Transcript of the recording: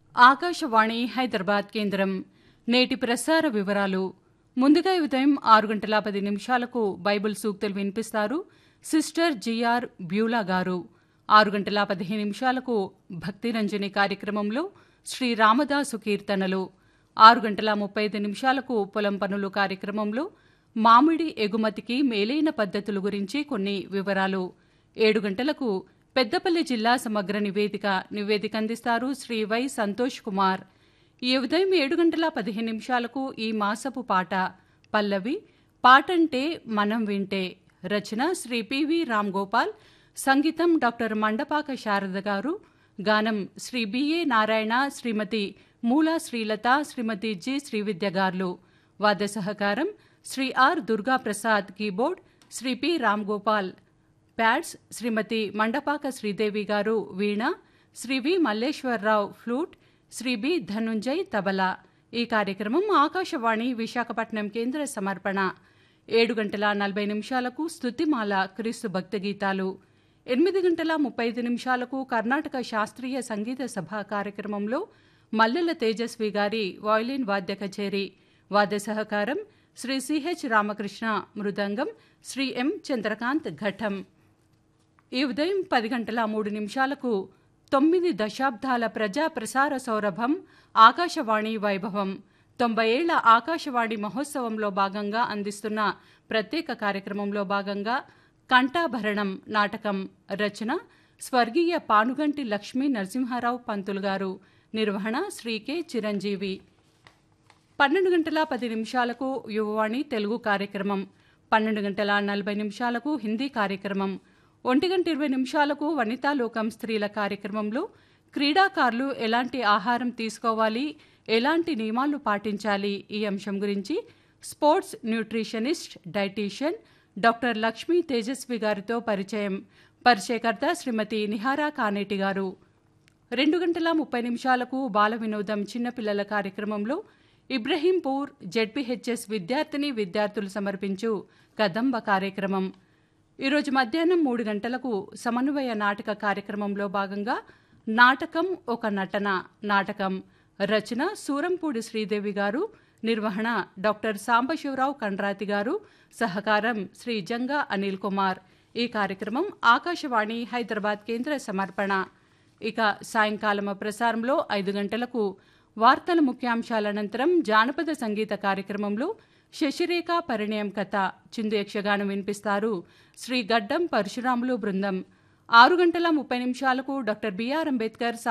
ఆకాశవాణి హైదరాబాద్ కేంద్రం నేటి ప్రసార వివరాలు ముందుగా ఈ ఉదయం ఆరు గంటల పది నిమిషాలకు బైబిల్ సూక్తులు వినిపిస్తారు సిస్టర్ జిఆర్ బ్యూలా గారు ఆరు గంటల పదిహేను నిమిషాలకు భక్తిరంజని కార్యక్రమంలో శ్రీ రామదాసు కీర్తనలు ఆరు గంటల ముప్పై ఐదు నిమిషాలకు పొలం పనులు కార్యక్రమంలో మామిడి ఎగుమతికి మేలైన పద్ధతుల గురించి కొన్ని వివరాలు ఏడు గంటలకు పెద్దపల్లి జిల్లా సమగ్ర నివేదిక నివేదిక అందిస్తారు శ్రీ వై సంతోష్ కుమార్ ఈ ఉదయం ఏడు గంటల పదిహేను నిమిషాలకు ఈ మాసపు పాట పల్లవి పాటంటే మనం వింటే రచన శ్రీ పివి రామ్ గోపాల్ సంగీతం డాక్టర్ మండపాక శారద గారు గానం శ్రీ బిఏ నారాయణ శ్రీమతి మూలా శ్రీలత శ్రీమతి జి శ్రీవిద్య గార్లు వాద్య సహకారం శ్రీ ఆర్ దుర్గాప్రసాద్ కీబోర్డ్ శ్రీ పి రామ్ గోపాల్ ప్యాడ్స్ శ్రీమతి మండపాక శ్రీదేవి గారు వీణ శ్రీ వి మల్లేశ్వరరావు ఫ్లూట్ శ్రీ బి ధనుంజయ్ తబలా ఈ కార్యక్రమం ఆకాశవాణి విశాఖపట్నం కేంద్ర సమర్పణ ఏడు గంటల నలభై నిమిషాలకు స్తుతిమాల క్రీస్తు భక్తి గీతాలు ఎనిమిది గంటల ముప్పై ఐదు నిమిషాలకు కర్ణాటక శాస్త్రీయ సంగీత సభ కార్యక్రమంలో మల్లెల తేజస్వి గారి వాయిలిన్ వాద్య కచేరీ వాద్య సహకారం శ్రీ సిహెచ్ రామకృష్ణ మృదంగం శ్రీ ఎం చంద్రకాంత్ ఘటం ఈ ఉదయం పది గంటల మూడు నిమిషాలకు తొమ్మిది దశాబ్దాల ప్రజా ప్రసార సౌరభం ఆకాశవాణి వైభవం తొంభై ఏళ్ల ఆకాశవాణి మహోత్సవంలో భాగంగా అందిస్తున్న ప్రత్యేక కార్యక్రమంలో భాగంగా కంఠాభరణం నాటకం రచన స్వర్గీయ పానుగంటి లక్ష్మీ నరసింహారావు పంతులు గారు నిర్వహణ శ్రీ కె చిరంజీవి పన్నెండు గంటల పది నిమిషాలకు యువవాణి తెలుగు కార్యక్రమం పన్నెండు గంటల నలభై నిమిషాలకు హిందీ కార్యక్రమం ఒంటి గంట ఇరవై నిమిషాలకు వనితాలోకం స్త్రీల కార్యక్రమంలో క్రీడాకారులు ఎలాంటి ఆహారం తీసుకోవాలి ఎలాంటి నియమాలు పాటించాలి ఈ అంశం గురించి sports nutritionist dietitian doctor Lakshmi Tejaswi గారితో పరిచయం పరిచయకర్త శ్రీమతి నిహారా కానేటి గారు రెండు గంటల ముప్పై నిమిషాలకు బాల వినోదం చిన్నపిల్లల కార్యక్రమంలో ఇబ్రహీంపూర్ జెడ్పీహెచ్ఎస్ విద్యార్థిని విద్యార్థులు సమర్పించు కదంబ కార్యక్రమం ఈరోజు మధ్యాహ్నం మూడు గంటలకు సమన్వయ నాటక కార్యక్రమంలో భాగంగా నాటకం ఒక నటన నాటకం రచన సూరంపూడి శ్రీదేవి గారు నిర్వహణ డాక్టర్ సాంబశివరావు కండ్రాతి గారు సహకారం శ్రీ జంగా అనిల్ కుమార్ ఈ కార్యక్రమం ఆకాశవాణి హైదరాబాద్ కేంద్ర సమర్పణ ఇక సాయంకాలం ప్రసారంలో ఐదు గంటలకు వార్తల ముఖ్యాంశాల అనంతరం జానపద సంగీత కార్యక్రమంలో శశిరేఖ పరిణయం కథ చిందు యక్షగానం వినిపిస్తారు శ్రీ గడ్డం పరశురాములు బృందం ఆరు గంటల ముప్పై నిమిషాలకు డాక్టర్ బిఆర్ అంబేద్కర్